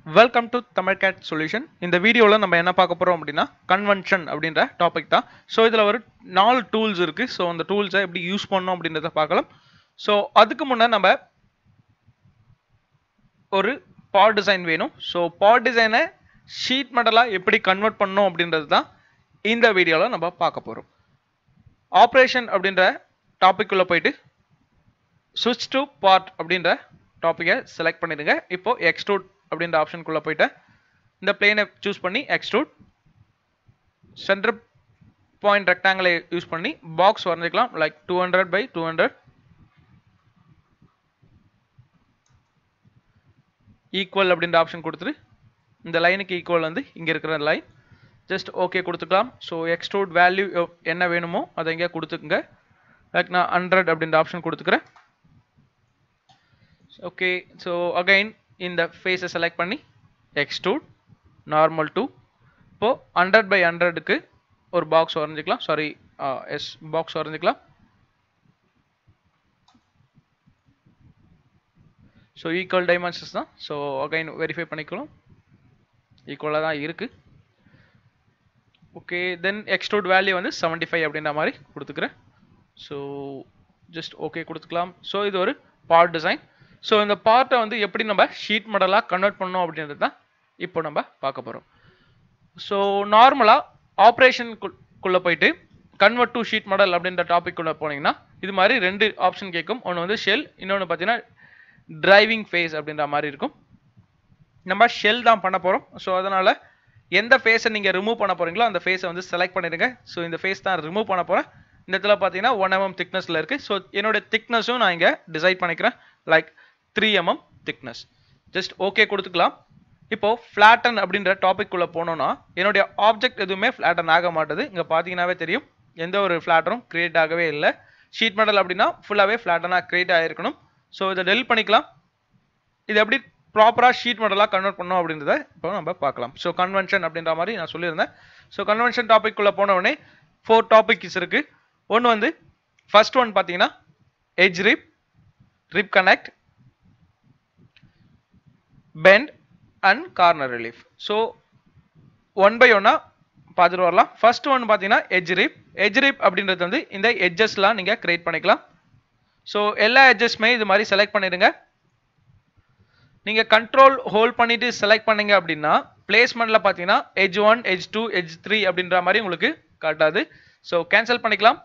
welcome to Tamil CAD solution இந்த வீடியோவில் நம்ம என்ன பார்க்க போகிறோம் அப்படின்னா கன்வென்ஷன் அப்படின்ற டாபிக் தான் ஸோ இதில் ஒரு நாலு டூல்ஸ் இருக்குது ஸோ அந்த டூல்ஸை எப்படி யூஸ் பண்ணோம் அப்படின்றத பார்க்கலாம் ஸோ அதுக்கு முன்னே நம்ம ஒரு பாட் டிசைன் வேணும் ஸோ பாட் டிசைனை ஷீட் மெடலாக எப்படி கன்வெர்ட் பண்ணோம் அப்படின்றது தான் இந்த வீடியோவில் நம்ம பார்க்க போகிறோம் ஆப்ரேஷன் அப்படின்ற டாபிக் உள்ள போயிட்டு சுவிட்ச் டு பார்ட் அப்படின்ற டாப்பிக்கை செலக்ட் பண்ணிடுங்க இப்போ எக்ஸ்ட்ரூட் அப்படின்ற ஆப்ஷனுக்குள்ளே போயிட்டு இந்த பிளேனை சூஸ் பண்ணி எக்ஸ்ட்ரூட் சென்டர் பாயிண்ட் ரெக்டாங்கிளை யூஸ் பண்ணி பாக்ஸ் வரைஞ்சிக்கலாம் like two hundred by two hundred equal அப்படின்ற ஆப்ஷன் கொடுத்துட்டு இந்த லைனுக்கு ஈக்குவல் வந்து இங்கே இருக்கிற லைன் ஜஸ்ட் ஓகே கொடுத்துக்கலாம் ஸோ எக்ஸ்ட்ரூட் வேல்யூ என்ன வேணுமோ அதை இங்கே கொடுத்துக்குங்க லைக் நான் ஹண்ட்ரட் அப்படின்ற ஆப்ஷன் கொடுத்துக்கிறேன் ஓகே ஸோ அகைன் இந்த ஃபேஸை செலக்ட் பண்ணி எக்ஸ்ட்ரூட் நார்மல் டூ இப்போது ஹண்ட்ரட் பை ஹண்ட்ரடுக்கு ஒரு பாக்ஸ் வரைஞ்சிக்கலாம் சாரி எஸ் பாக்ஸ் வரைஞ்சிக்கலாம் ஸோ ஈக்குவல் டைமென்ஷன்ஸ் தான் ஸோ அகைன் வெரிஃபை பண்ணிக்கலாம் ஈக்குவலாக தான் இருக்குது ஓகே தென் எக்ஸ்ட்ரூட் வேல்யூ வந்து செவன்ட்டி ஃபைவ் அப்படின்ற மாதிரி கொடுத்துக்கிறேன் ஸோ ஜஸ்ட் ஓகே கொடுத்துக்கலாம் ஸோ இது ஒரு பார்ட் டிசைன் ஸோ இந்த பார்ட்டை வந்து எப்படி நம்ம ஷீட் மாடலாக கன்வெர்ட் பண்ணோம் அப்படின்றது தான் இப்போ நம்ம பார்க்க போகிறோம் ஸோ நார்மலாக ஆப்ரேஷனுக்குள்ளே போயிட்டு கன்வெர்ட் டு ஷீட் மாடல் அப்படின்ற டாபிக் உள்ள போனீங்கன்னா இது மாதிரி ரெண்டு ஆப்ஷன் கேட்கும் ஒன்று வந்து ஷெல் இன்னொன்று பார்த்தீங்கன்னா டிரைவிங் ஃபேஸ் அப்படின்ற மாதிரி இருக்கும் நம்ம ஷெல் தான் பண்ண போகிறோம் ஸோ அதனால் எந்த ஃபேஸை நீங்கள் ரிமூவ் பண்ண போகிறீங்களோ அந்த ஃபேஸை வந்து செலக்ட் பண்ணிடுங்க ஸோ இந்த ஃபேஸ் தான் ரிமூவ் பண்ண போகிறேன் இந்த இடத்துல பார்த்தீங்கன்னா ஒன் எம்எம் திக்னஸில் இருக்குது ஸோ என்னோட திக்னஸும் நான் இங்கே டிசைட் பண்ணிக்கிறேன் like three mm thickness just okay கொடுத்துக்கலாம் இப்போ ஃப்ளாட்டன் அப்படின்ற டாபிக் உள்ள போனோம்னா என்னுடைய ஆப்ஜெக்ட் எதுவுமே ஃப்ளாட்டன் ஆக மாட்டுது இங்கே பார்த்தீங்கன்னாவே தெரியும் எந்த ஒரு ஃப்ளாட்டரும் கிரியேட் ஆகவே இல்லை ஷீட் மெடல் அப்படின்னா ஃபுல்லாகவே ஃப்ளாட்டனாக கிரியேட் ஆகிருக்கணும் ஸோ இதை டெல் பண்ணிக்கலாம் இது எப்படி ப்ராப்பராக ஷீட் மாடலாக கன்வெர்ட் பண்ணோம் அப்படின்றத இப்போ நம்ம பார்க்கலாம் ஸோ கன்வென்ஷன் அப்படின்ற மாதிரி நான் சொல்லியிருந்தேன் ஸோ கன்வென்ஷன் டாபிக் உள்ள போன உடனே ஃபோர் டாபிக்ஸ் இருக்குது ஒன்று வந்து ஃபர்ஸ்ட் ஒன் பார்த்தீங்கன்னா edge rib rib connect bend and corner relief so one by ஒன்னாக பார்த்துட்டு வரலாம் ஃபர்ஸ்ட் ஒன் பார்த்தீங்கன்னா எஜ் ரிப் எஜ் ரிப் அப்படின்றது வந்து இந்த எட்ஜஸ்லாம் நீங்கள் கிரியேட் பண்ணிக்கலாம் ஸோ எல்லா எட்ஜஸ்மே இது மாதிரி செலக்ட் பண்ணிடுங்க நீங்கள் கண்ட்ரோல் ஹோல்ட் பண்ணிட்டு செலக்ட் பண்ணீங்க அப்படின்னா பிளேஸ்மெண்ட்டில் பார்த்தீங்கன்னா edge one edge two edge three அப்படின்ற மாதிரி உங்களுக்கு காட்டாது ஸோ கேன்சல் பண்ணிக்கலாம்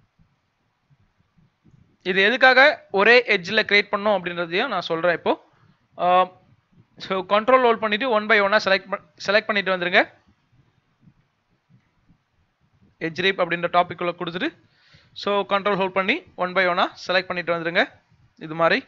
இது எதுக்காக ஒரே எட்ஜில் கிரியேட் பண்ணோம் அப்படின்றதையும் நான் சொல்கிறேன் இப்போ ஸோ கண்ட்ரோல் ஹோல்ட் பண்ணிட்டு ஒன் பை ஒன்னாக செலக்ட் செலக்ட் பண்ணிட்டு வந்துருங்க எஜ் ரீப் அப்படின்ற டாபிக் உள்ள கொடுத்துட்டு ஸோ கண்ட்ரோல் ஹோல்ட் பண்ணி ஒன் பை ஒன்னாக செலக்ட் பண்ணிட்டு வந்துருங்க இது மாதிரி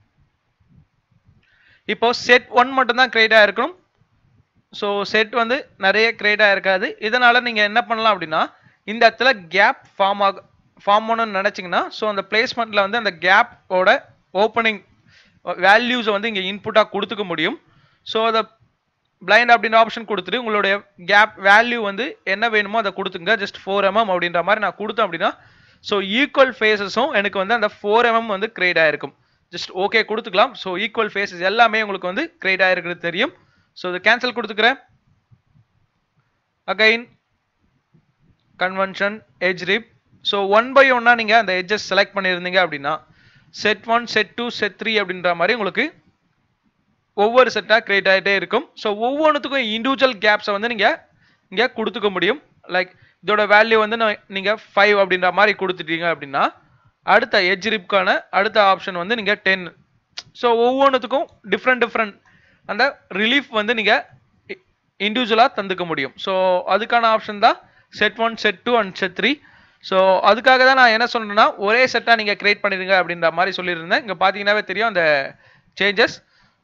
இப்போ செட் ஒன் மட்டும் தான் கிரியேட் ஆகிருக்கணும் ஸோ செட் வந்து நிறைய கிரியேட் ஆகிருக்காது இதனால் நீங்கள் என்ன பண்ணலாம் அப்படின்னா இந்த இடத்துல கேப் ஃபார்ம் ஆக ஃபார்ம் பண்ணணும்னு நினச்சிங்கன்னா ஸோ அந்த பிளேஸ்மெண்ட்டில் வந்து அந்த கேப்போட ஓப்பனிங் வேல்யூஸை வந்து இங்கே இன்புட்டாக கொடுத்துக்க முடியும் ஸோ அதை பிளைண்ட் அப்படின்ற ஆப்ஷன் கொடுத்துட்டு உங்களுடைய கேப் வேல்யூ வந்து என்ன வேணுமோ அதை கொடுத்துங்க ஜஸ்ட் ஃபோர் எம்எம் அப்படின்ற மாதிரி நான் கொடுத்தேன் அப்படின்னா ஸோ ஈக்குவல் ஃபேஸஸும் எனக்கு வந்து அந்த ஃபோர் எம்எம் வந்து கிரியேட் ஆகிருக்கும் ஜஸ்ட் ஓகே கொடுத்துக்கலாம் ஸோ ஈக்குவல் ஃபேஸஸ் எல்லாமே உங்களுக்கு வந்து கிரியேட் ஆகிருக்கிறது தெரியும் ஸோ இது கேன்சல் கொடுத்துக்கிறேன் again convention edge rib so one by ஒன்னா நீங்கள் அந்த எட்ஜஸ் செலக்ட் பண்ணியிருந்தீங்க அப்படின்னா set one set two set three அப்படின்ற மாதிரி உங்களுக்கு ஒவ்வொரு செட்டாக கிரியேட் ஆகிட்டே இருக்கும் ஸோ ஒவ்வொன்றுத்துக்கும் இண்டிவிஜுவல் கேப்ஸை வந்து நீங்கள் இங்கே கொடுத்துக்க முடியும் லைக் இதோட வேல்யூ வந்து நீங்கள் ஃபைவ் அப்படின்ற மாதிரி கொடுத்துட்டீங்க அப்படின்னா அடுத்த எஜ் ரிப்கான அடுத்த ஆப்ஷன் வந்து நீங்கள் டென் ஸோ ஒவ்வொன்றுத்துக்கும் டிஃப்ரெண்ட் டிஃப்ரெண்ட் அந்த ரிலீஃப் வந்து நீங்கள் இண்டிவிஜுவலாக தந்துக்க முடியும் ஸோ அதுக்கான ஆப்ஷன் தான் set one set two and set three so அதுக்காக தான் நான் என்ன சொல்கிறேன்னா ஒரே செட்டாக நீங்கள் கிரியேட் பண்ணிடுங்க அப்படின்ற மாதிரி சொல்லியிருந்தேன் இங்கே பார்த்தீங்கன்னாவே தெரியும் அந்த சேஞ்சஸ்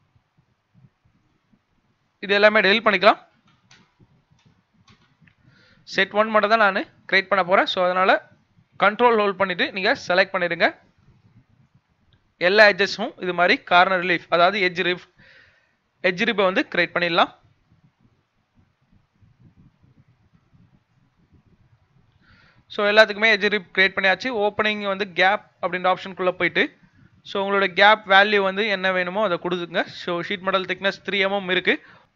இது எல்லாமே டெலிட் பண்ணிக்கலாம் செட் ஒன் மட்டும் தான் நான் கிரியேட் பண்ண போகிறேன் ஸோ அதனால் கண்ட்ரோல் ஹோல்ட் பண்ணிவிட்டு நீங்கள் செலக்ட் பண்ணிடுங்க எல்லா எட்ஜஸும் இது மாதிரி கார்னர் ரிலீஃப் அதாவது எட்ஜ் ரிஃப் எட்ஜ் ரிப்பை வந்து கிரியேட் பண்ணிடலாம் ஸோ எல்லாத்துக்குமே எஜ் ரிப் கிரியேட் பண்ணியாச்சு ஓப்பனிங் வந்து கேப் அப்படின்ற ஆப்ஷனுக்குள்ளே போயிட்டு ஸோ உங்களோட கேப் வேல்யூ வந்து என்ன வேணுமோ அதை கொடுத்துங்க so sheet metal thickness three mm இருக்குது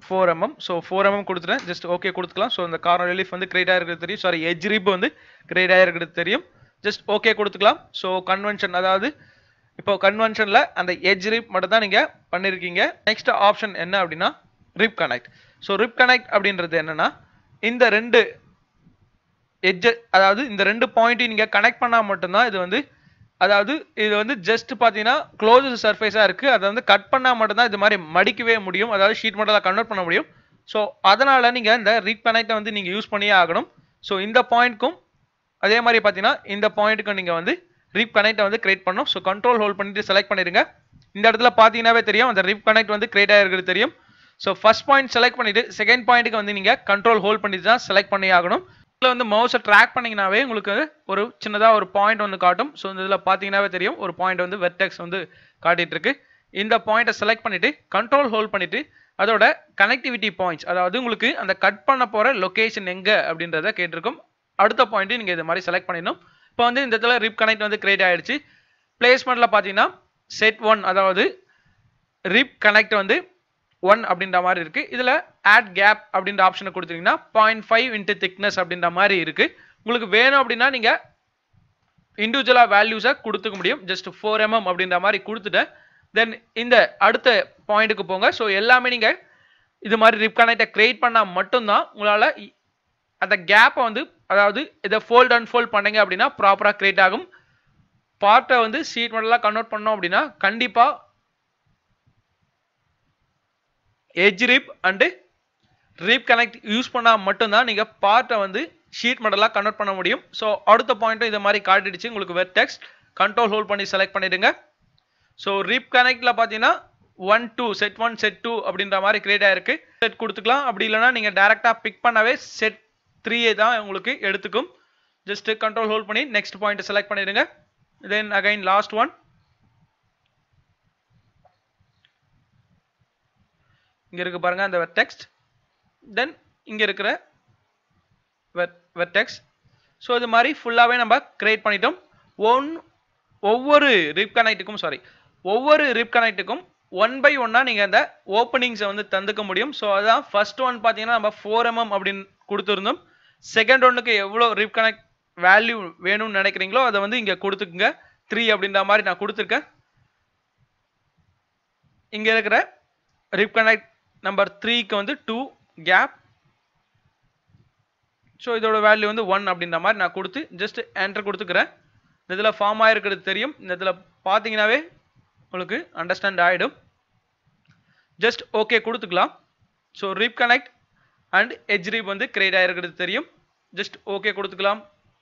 four mm so four mm கொடுத்துட்டேன் ஜஸ்ட் ஓகே கொடுத்துக்கலாம் ஸோ இந்த கார்னர் ரிலீஃப் வந்து கிரேட் ஆகிருக்கிறது தெரியும் சாரி எஜ் ரிப் வந்து கிரேட் ஆகிருக்கிறது தெரியும் ஜஸ்ட் ஓகே கொடுத்துக்கலாம் ஸோ கன்வென்ஷன் அதாவது இப்போ கன்வென்ஷனில் அந்த எஜ் ரிப் மட்டும் தான் நீங்கள் பண்ணியிருக்கீங்க நெக்ஸ்ட் ஆப்ஷன் என்ன அப்படின்னா rib connect so rib connect அப்படின்றது என்னன்னா இந்த ரெண்டு எட்ஜ் அதாவது இந்த ரெண்டு பாயிண்ட்டையும் நீங்கள் கனெக்ட் பண்ணால் மட்டும்தான் இது வந்து அதாவது இது வந்து ஜஸ்ட் பார்த்தீங்கன்னா க்ளோஸ் சர்ஃபேஸாக இருக்குது அதை வந்து கட் பண்ணால் மட்டும்தான் இது மாதிரி மடிக்கவே முடியும் அதாவது ஷீட் மாடலாக கன்வெர்ட் பண்ண முடியும் ஸோ அதனால் நீங்கள் இந்த ரிப் கனெக்டை வந்து நீங்கள் யூஸ் பண்ணியே ஆகணும் ஸோ இந்த பாயிண்ட்க்கும் அதே மாதிரி பார்த்தீங்கன்னா இந்த பாயிண்ட்டுக்கும் நீங்கள் வந்து ரிப் கனெக்டை வந்து கிரியேட் பண்ணணும் ஸோ கண்ட்ரோல் ஹோல்ட் பண்ணிட்டு செலக்ட் பண்ணிடுங்க இந்த இடத்துல பார்த்தீங்கன்னாவே தெரியும் அந்த ரிப் கனெக்ட் வந்து கிரியேட் ஆகிருக்கிறது தெரியும் ஸோ ஃபர்ஸ்ட் பாயிண்ட் செலக்ட் பண்ணிட்டு செகண்ட் பாயிண்ட்டுக்கு வந்து நீங்கள் கண்ட்ரோல் ஹோல்ட் பண்ணிட்டு தான் செலக்ட் பண்ணி ஆகணும் இதில் வந்து மவுஸை ட்ராக் பண்ணிங்கனாவே உங்களுக்கு ஒரு சின்னதாக ஒரு பாயிண்ட் ஒன்று காட்டும் ஸோ இந்த இதில் பார்த்தீங்கன்னாவே தெரியும் ஒரு பாயிண்ட் வந்து வெர்டெக்ஸ் வந்து காட்டிட்டு இருக்கு இந்த பாயிண்ட்டை செலக்ட் பண்ணிட்டு கண்ட்ரோல் ஹோல்ட் பண்ணிட்டு அதோட கனெக்டிவிட்டி பாயிண்ட்ஸ் அதாவது உங்களுக்கு அந்த கட் பண்ண போகிற லொகேஷன் எங்கே அப்படின்றத கேட்டிருக்கும் அடுத்த பாயிண்ட்டு நீங்கள் இது மாதிரி செலக்ட் பண்ணிடணும் இப்போ வந்து இந்த இடத்துல ரிப் கனெக்ட் வந்து கிரியேட் ஆயிடுச்சு பிளேஸ்மெண்ட்டில் பார்த்தீங்கன்னா செட் ஒன் அதாவது ரிப் கனெக்ட் வந்து ஒன் அப்படின்ற மாதிரி இருக்கு இதுல ஆட் கேப் அப்படின்ற ஆப்ஷனை கொடுத்தீங்கன்னா பாயிண்ட் ஃபைவ் இன்ட்டு திக்னஸ் அப்படின்ற மாதிரி இருக்கு உங்களுக்கு வேணும் அப்படின்னா நீங்க இண்டிவிஜுவலா வேல்யூஸை கொடுத்துக்க முடியும் ஜஸ்ட் ஃபோர் எம்எம் அப்படின்ற மாதிரி கொடுத்துட்டேன் தென் இந்த அடுத்த பாயிண்ட்டுக்கு போங்க ஸோ எல்லாமே நீங்க இது மாதிரி ரிப் கனெக்டை கிரியேட் பண்ணால் மட்டும்தான் உங்களால் அந்த கேப்பை வந்து அதாவது இதை ஃபோல்ட் அண்ட் ஃபோல்ட் பண்ணீங்க அப்படின்னா ப்ராப்பராக கிரியேட் ஆகும் பார்ட்டை வந்து சீட் மாடலாக கன்வெர்ட் பண்ணோம் அப்படின்னா கண்டிப்பாக edge rib and rib connect use பண்ணால் மட்டும்தான் நீங்கள் பார்ட்டை வந்து ஷீட் மாடலாக கன்வெர்ட் பண்ண முடியும் ஸோ அடுத்த பாயிண்ட்டும் இது மாதிரி காட்டிடுச்சு உங்களுக்கு வெப் டெக்ஸ்ட் கண்ட்ரோல் ஹோல்ட் பண்ணி செலக்ட் பண்ணிடுங்க ஸோ ரிப் கனெக்டில் பார்த்தீங்கன்னா one two set one set two அப்படின்ற மாதிரி கிரியேட் ஆயிருக்கு செட் கொடுத்துக்கலாம் அப்படி இல்லைனா நீங்கள் டேரெக்டாக பிக் பண்ணவே செட் த்ரீயே தான் உங்களுக்கு எடுத்துக்கும் ஜஸ்ட் கண்ட்ரோல் ஹோல்ட் பண்ணி நெக்ஸ்ட் பாயிண்ட் செலக்ட் பண்ணிடுங்க தென் அகைன் லாஸ்ட் ஒன் இங்க இருக்கு பாருங்க அந்த வெர்டெக்ஸ்ட் தென் இங்க இருக்கிற வெர்டெக்ஸ் ஸோ இது மாதிரி ஃபுல்லாகவே நம்ம கிரியேட் பண்ணிட்டோம் ஒன் ஒவ்வொரு ரிப் கனெக்ட்டுக்கும் சாரி ஒவ்வொரு ரிப் கனெக்ட்டுக்கும் ஒன் பை ஒன்னாக நீங்கள் அந்த ஓப்பனிங்ஸை வந்து தந்துக்க முடியும் ஸோ அதான் ஃபர்ஸ்ட் ஒன் பார்த்தீங்கன்னா நம்ம ஃபோர் எம்எம் அப்படின்னு கொடுத்துருந்தோம் செகண்ட் ஒன்னுக்கு எவ்வளோ ரிப் கனெக்ட் வேல்யூ வேணும்னு நினைக்கிறீங்களோ அதை வந்து இங்கே கொடுத்துக்குங்க த்ரீ அப்படின்ற மாதிரி நான் கொடுத்துருக்கேன் இங்கே இருக்கிற ரிப் கனெக்ட் நம்பர் த்ரீக்கு வந்து டூ கேப் ஸோ இதோட வேல்யூ வந்து ஒன் அப்படின்ற மாதிரி நான் கொடுத்து ஜஸ்ட் என்டர் கொடுத்துக்கிறேன் இந்த இதில் ஃபார்ம் ஆகிருக்கிறது தெரியும் இந்த இதில் பார்த்தீங்கன்னாவே உங்களுக்கு அண்டர்ஸ்டாண்ட் ஆகிடும் ஜஸ்ட் ஓகே கொடுத்துக்கலாம் so rib connect and edge rib வந்து கிரியேட் ஆகிருக்கிறது தெரியும் ஜஸ்ட் ஓகே கொடுத்துக்கலாம்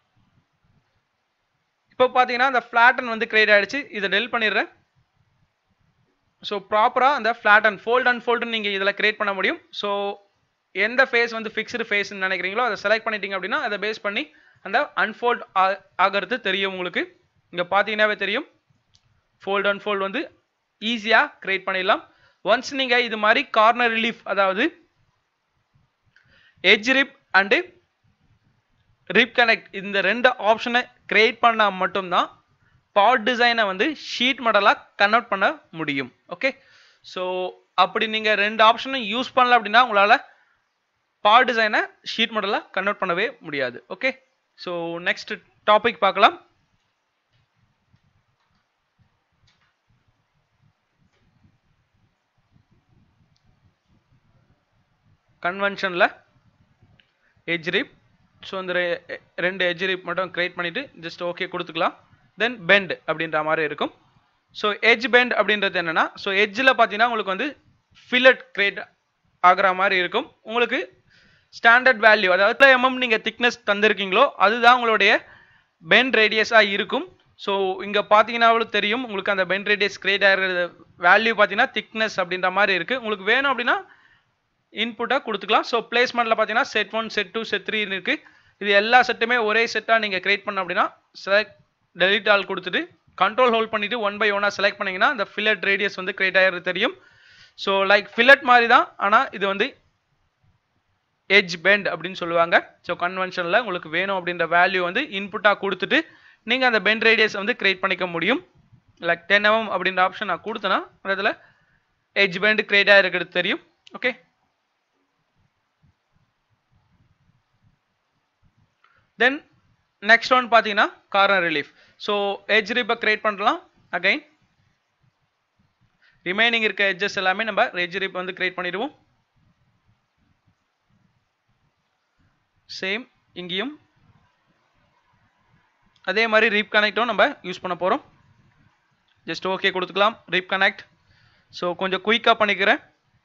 இப்போ பார்த்தீங்கன்னா அந்த ஃப்ளாட்டன் வந்து கிரியேட் ஆகிடுச்சு இதை டெல் பண்ணிடுறேன் ஸோ ப்ராப்பராக அந்த ஃப்ளாட் அண்ட் ஃபோல்ட் அண்ட் ஃபோல்டுன்னு நீங்கள் இதில் கிரியேட் பண்ண முடியும் ஸோ எந்த ஃபேஸ் வந்து ஃபிக்ஸ்டு ஃபேஸ்ன்னு நினைக்கிறீங்களோ அதை செலக்ட் பண்ணிட்டீங்க அப்படின்னா அதை பேஸ் பண்ணி அந்த அன்ஃபோல்ட் ஆகிறது தெரியும் உங்களுக்கு இங்கே பார்த்தீங்கன்னாவே தெரியும் ஃபோல்ட் அண்ட் ஃபோல்ட் வந்து ஈஸியாக கிரியேட் பண்ணிடலாம் ஒன்ஸ் நீங்கள் இது மாதிரி கார்னர் ரிலீஃப் அதாவது edge rib and rib connect இந்த ரெண்டு ஆப்ஷனை கிரியேட் பண்ணால் மட்டும்தான் பாட் டிசைனை வந்து ஷீட் மாடலாக கன்வெர்ட் பண்ண முடியும் ஓகே ஸோ அப்படி நீங்கள் ரெண்டு ஆப்ஷனும் யூஸ் பண்ணல அப்படின்னா உங்களால் பாட் டிசைனை ஷீட் மாடலாக கன்வெர்ட் பண்ணவே முடியாது ஓகே ஸோ நெக்ஸ்ட் டாபிக் பார்க்கலாம் கன்வென்ஷனில் எஜ் ரிப் ஸோ இந்த ரெண்டு எஜ் ரிப் மட்டும் கிரியேட் பண்ணிவிட்டு ஜஸ்ட் ஓகே கொடுத்துக்கலாம் தென் பெண்ட் அப்படின்ற மாதிரி இருக்கும் ஸோ எஜ் பெண்ட் அப்படின்றது என்னன்னா ஸோ எஜ்ஜில் பார்த்தீங்கன்னா உங்களுக்கு வந்து ஃபில்லட் கிரியேட் ஆகிற மாதிரி இருக்கும் உங்களுக்கு ஸ்டாண்டர்ட் வேல்யூ அதாவது எம்எம் நீங்கள் திக்னஸ் தந்திருக்கீங்களோ அதுதான் உங்களுடைய பெண்ட் ரேடியஸாக இருக்கும் ஸோ இங்கே பார்த்தீங்கன்னாவும் தெரியும் உங்களுக்கு அந்த பெண்ட் ரேடியஸ் கிரியேட் ஆகிற வேல்யூ பார்த்தீங்கன்னா திக்னஸ் அப்படின்ற மாதிரி இருக்குது உங்களுக்கு வேணும் அப்படின்னா இன்புட்டாக கொடுத்துக்கலாம் ஸோ பிளேஸ்மெண்ட்டில் பார்த்தீங்கன்னா set one set two set three இருக்குது இது எல்லா செட்டுமே ஒரே செட்டாக நீங்கள் கிரியேட் பண்ண அப்படின்னா செலக்ட் டெலிட் ஆல் கொடுத்துட்டு கண்ட்ரோல் ஹோல்ட் பண்ணிட்டு ஒன் பை ஒன்னாக செலக்ட் பண்ணீங்கன்னா அந்த ஃபில்லட் ரேடியஸ் வந்து கிரியேட் ஆகிறது தெரியும் ஸோ லைக் ஃபில்லட் மாதிரி தான் ஆனால் இது வந்து எஜ் பெண்ட் அப்படின்னு சொல்லுவாங்க ஸோ கன்வென்ஷனில் உங்களுக்கு வேணும் அப்படின்ற வேல்யூ வந்து இன்புட்டாக கொடுத்துட்டு நீங்கள் அந்த பெண்ட் ரேடியஸ் வந்து கிரியேட் பண்ணிக்க முடியும் லைக் டென் எம்எம் அப்படின்ற ஆப்ஷன் நான் கொடுத்தேன்னா அந்த இதில் எஜ் பெண்ட் கிரியேட் ஆகிருக்கிறது தெரியும் ஓகே தென் நெக்ஸ்ட் ஒன் பார்த்தீங்கன்னா கார்னர் ரிலீஃப் ஸோ எட்ஜ் ரிப்பை கிரியேட் பண்ணலாம் அகைன் ரிமைனிங் இருக்க எட்ஜஸ் எல்லாமே நம்ம எட்ஜ் ரிப் வந்து கிரியேட் பண்ணிடுவோம் சேம் இங்கேயும் அதே மாதிரி ரீப் கனெக்டும் நம்ம யூஸ் பண்ண போகிறோம் ஜஸ்ட் ஓகே கொடுத்துக்கலாம் ரீப் கனெக்ட் ஸோ கொஞ்சம் குயிக்காக பண்ணிக்கிறேன்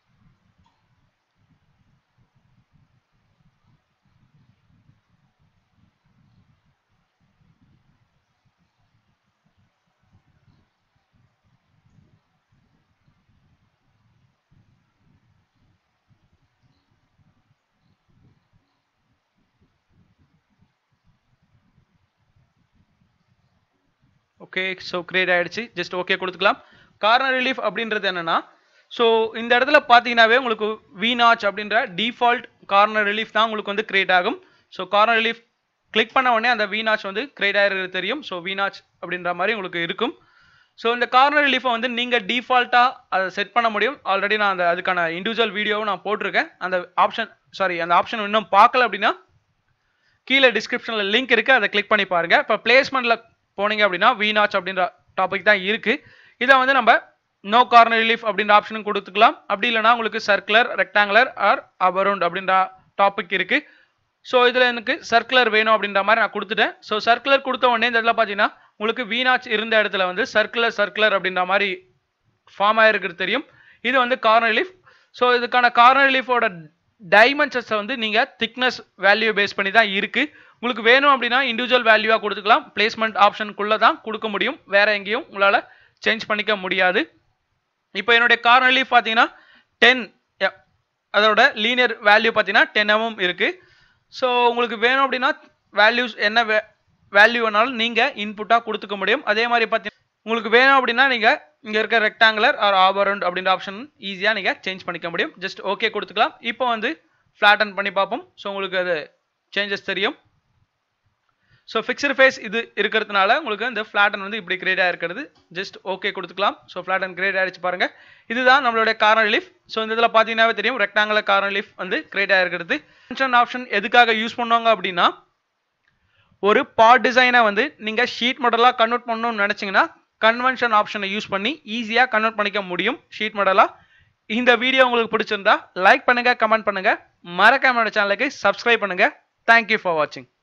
ஓகே ஸோ கிரியேட் ஆயிடுச்சு ஜஸ்ட் ஓகே கொடுத்துக்கலாம் கார்னர் ரிலீஃப் அப்படின்றது என்னன்னா ஸோ இந்த இடத்துல பார்த்தீங்கன்னாவே உங்களுக்கு விநாச் அப்படின்ற டிஃபால்ட் கார்னர் ரிலீஃப் தான் உங்களுக்கு வந்து கிரியேட் ஆகும் ஸோ கார்னர் ரிலீஃப் கிளிக் பண்ண உடனே அந்த விநாச் வந்து கிரியேட் ஆகிறது தெரியும் ஸோ விநாச் அப்படின்ற மாதிரி உங்களுக்கு இருக்கும் ஸோ இந்த கார்னர் ரிலீஃபை வந்து நீங்கள் டிஃபால்ட்டாக அதை செட் பண்ண முடியும் ஆல்ரெடி நான் அந்த அதுக்கான இண்டிவிஜுவல் வீடியோவும் நான் போட்டிருக்கேன் அந்த ஆப்ஷன் சாரி அந்த ஆப்ஷன் இன்னும் பார்க்கல அப்படின்னா கீழே டிஸ்கிரிப்ஷனில் லிங்க் இருக்குது அதை கிளிக் பண்ணி பாருங்கள் இப்போ பிளேஸ்மெண்ட்டில் போனீங்க அப்படின்னா விநாச் அப்படின்ற டாபிக் தான் இருக்குது இதை வந்து நம்ம நோ கார்னர் ரிலீஃப் அப்படின்ற ஆப்ஷனும் கொடுத்துக்கலாம் அப்படி இல்லைனா உங்களுக்கு சர்க்குலர் ரெக்டாங்குலர் ஆர் அபரவுண்ட் அப்படின்ற டாபிக் இருக்குது ஸோ இதில் எனக்கு சர்க்குலர் வேணும் அப்படின்ற மாதிரி நான் கொடுத்துட்டேன் ஸோ சர்க்குலர் கொடுத்த உடனே இந்த இடத்துல பார்த்தீங்கன்னா உங்களுக்கு வீணாச் இருந்த இடத்துல வந்து சர்க்குலர் சர்க்குலர் அப்படின்ற மாதிரி ஃபார்ம் ஆகிருக்கிறது தெரியும் இது வந்து கார்னர் ரிலீஃப் ஸோ இதுக்கான கார்னர் ரிலீஃபோட டைமென்ஷன்ஸை வந்து நீங்கள் திக்னஸ் வேல்யூ பேஸ் பண்ணி தான் இருக்குது உங்களுக்கு வேணும் அப்படின்னா இண்டிவிஜுவல் வேல்யூவாக கொடுத்துக்கலாம் பிளேஸ்மெண்ட் ஆப்ஷனுக்குள்ளே தான் கொடுக்க முடியும் வேற எங்கேயும் உங்களால் சேஞ்ச் பண்ணிக்க முடியாது இப்போ என்னுடைய கார்னர் ரிலீஃப் பார்த்தீங்கன்னா டென் அதோட லீனியர் வேல்யூ பார்த்தீங்கன்னா டென் எம்எம் இருக்குது ஸோ உங்களுக்கு வேணும் அப்படின்னா வேல்யூஸ் என்ன வேல்யூ வேணாலும் நீங்கள் இன்புட்டாக கொடுத்துக்க முடியும் அதே மாதிரி பார்த்தீங்கன்னா உங்களுக்கு வேணும் அப்படின்னா நீங்கள் இங்கே இருக்க ரெக்டாங்குலர் ஆர் ஆபரண்ட் அப்படின்ற ஆப்ஷன் ஈஸியாக நீங்கள் சேஞ்ச் பண்ணிக்க முடியும் ஜஸ்ட் ஓகே கொடுத்துக்கலாம் இப்போ வந்து ஃப்ளாட்டன் பண்ணி பார்ப்போம் ஸோ உங்களுக்கு அது சேஞ்சஸ் தெரியும் ஸோ ஃபிக்ஸ்டு ஃபேஸ் இது இருக்கிறதுனால உங்களுக்கு இந்த ஃப்ளாட்டன் வந்து இப்படி கிரியேட் ஆகிருக்கிறது ஜஸ்ட் ஓகே கொடுத்துக்கலாம் ஸோ ஃப்ளாட்டன் கிரியேட் ஆகிடுச்சு பாருங்கள் இதுதான் நம்மளுடைய கார்னர் ரிலீஃப் ஸோ இந்த இதில் பார்த்தீங்கன்னாவே தெரியும் ரெக்டாங்குலர் கார்னர் ரிலீஃப் வந்து கிரியேட் ஆகிருக்கிறது கன்வென்ஷன் ஆப்ஷன் எதுக்காக யூஸ் பண்ணுவாங்க அப்படின்னா ஒரு பார்ட் டிசைனை வந்து நீங்கள் ஷீட் மாடலாக கன்வெர்ட் பண்ணணும்னு நினச்சிங்கன்னா கன்வென்ஷன் ஆப்ஷனை யூஸ் பண்ணி ஈஸியாக கன்வெர்ட் பண்ணிக்க முடியும் ஷீட் மாடலாக இந்த வீடியோ உங்களுக்கு பிடிச்சிருந்தா லைக் பண்ணுங்கள் கமெண்ட் பண்ணுங்கள் மறக்காம சேனலுக்கு சப்ஸ்கிரைப் பண்ணுங்கள் தேங்க்யூ ஃபார் வாட்சிங்